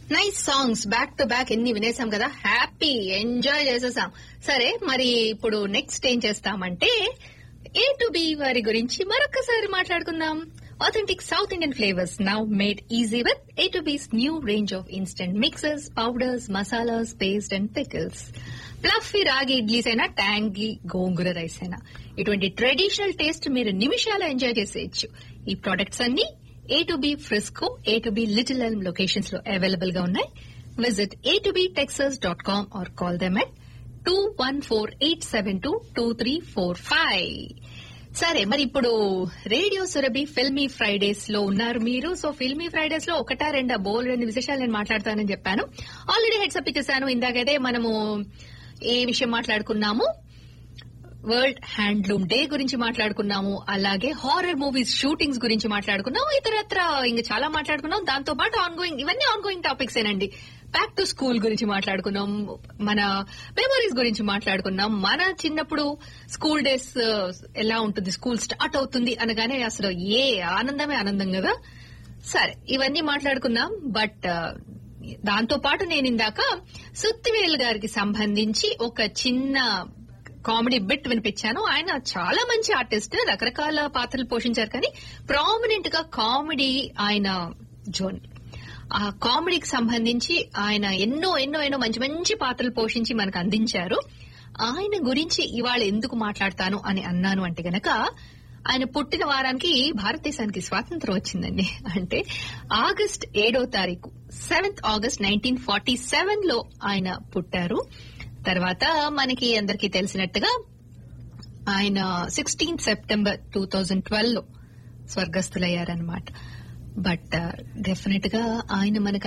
nice songs back to back ఎన్ని వినేసాం కదా హ్యాపీ ఎంజాయ్ చేసేసాం సరే మరి ఇప్పుడు నెక్స్ట్ ఏం చేస్తామంటే ఏ టు బి వారి గురించి మరొకసారి మాట్లాడుకుందాం authentic south Indian flavours now made easy with A to B's new range of instant mixes powders masalas paste and pickles fluffy ragi idlis అయినా ట్యాంగీ గోంగూర రైస్ అయినా ఇటువంటి ట్రెడిషనల్ టేస్ట్ మీరు నిమిషాలు ఎంజాయ్ చేసేయచ్చు ఈ ప్రొడక్ట్స్ అన్ని A to B Frisco A to B Little Elm locations లో available గా ఉన్నాయి visit A to B Texas dot com or call them at two one four eight seven two two three four five సరే మరి ఇప్పుడు radio Surabhi filmy Fridays లో ఉన్నారు మీరు so filmy Fridays లో ఒకటా రెండా బోల్ రెండు విశేషాలు నేను మాట్లాడతానని చెప్పాను ఆల్రెడీ హెడ్సప్ ఇచ్చేసాను ఇందాకైతే మనము ఏ విషయం మాట్లాడుకున్నాము వరల్డ్ హ్యాండ్లూమ్ డే గురించి మాట్లాడుకున్నాము అలాగే హారర్ మూవీస్ షూటింగ్స్ గురించి మాట్లాడుకున్నాము ఇతరత్ర ఇంకా చాలా మాట్లాడుకున్నాం దాంతో పాటు ఆన్ గోయింగ్ ఇవన్నీ ఆన్ గోయింగ్ టాపిక్స్ ఏనండి బ్యాక్ టు స్కూల్ గురించి మాట్లాడుకున్నాం మన మెమరీస్ గురించి మాట్లాడుకున్నాం మన చిన్నప్పుడు స్కూల్ డేస్ ఎలా ఉంటుంది స్కూల్ స్టార్ట్ అవుతుంది అనగానే అసలు ఏ ఆనందమే ఆనందం కదా సరే ఇవన్నీ మాట్లాడుకున్నాం బట్ దాంతో పాటు నేను ఇందాక సుత్తివేలు గారికి సంబంధించి ఒక చిన్న కామెడీ బిట్ వినిపించాను ఆయన చాలా మంచి ఆర్టిస్ట్ రకరకాల పాత్రలు పోషించారు కానీ ప్రామినెంట్ గా కామెడీ ఆయన జోన్ ఆ కామెడీకి సంబంధించి ఆయన ఎన్నో ఎన్నో ఎన్నో మంచి మంచి పాత్రలు పోషించి మనకు అందించారు ఆయన గురించి ఇవాళ ఎందుకు మాట్లాడతాను అని అన్నాను అంటే గనక ఆయన పుట్టిన వారానికి భారతదేశానికి స్వాతంత్రం వచ్చిందండి అంటే ఆగస్ట్ ఏడో తారీఖు seventh August nineteen forty seven లో ఆయన పుట్టారు తర్వాత మనకి అందరికీ తెలిసినట్టుగా ఆయన sixteenth September two thousand twelve లో స్వర్గస్థులయ్యారనమాట బట్ డెఫినెట్ గా ఆయన మనకు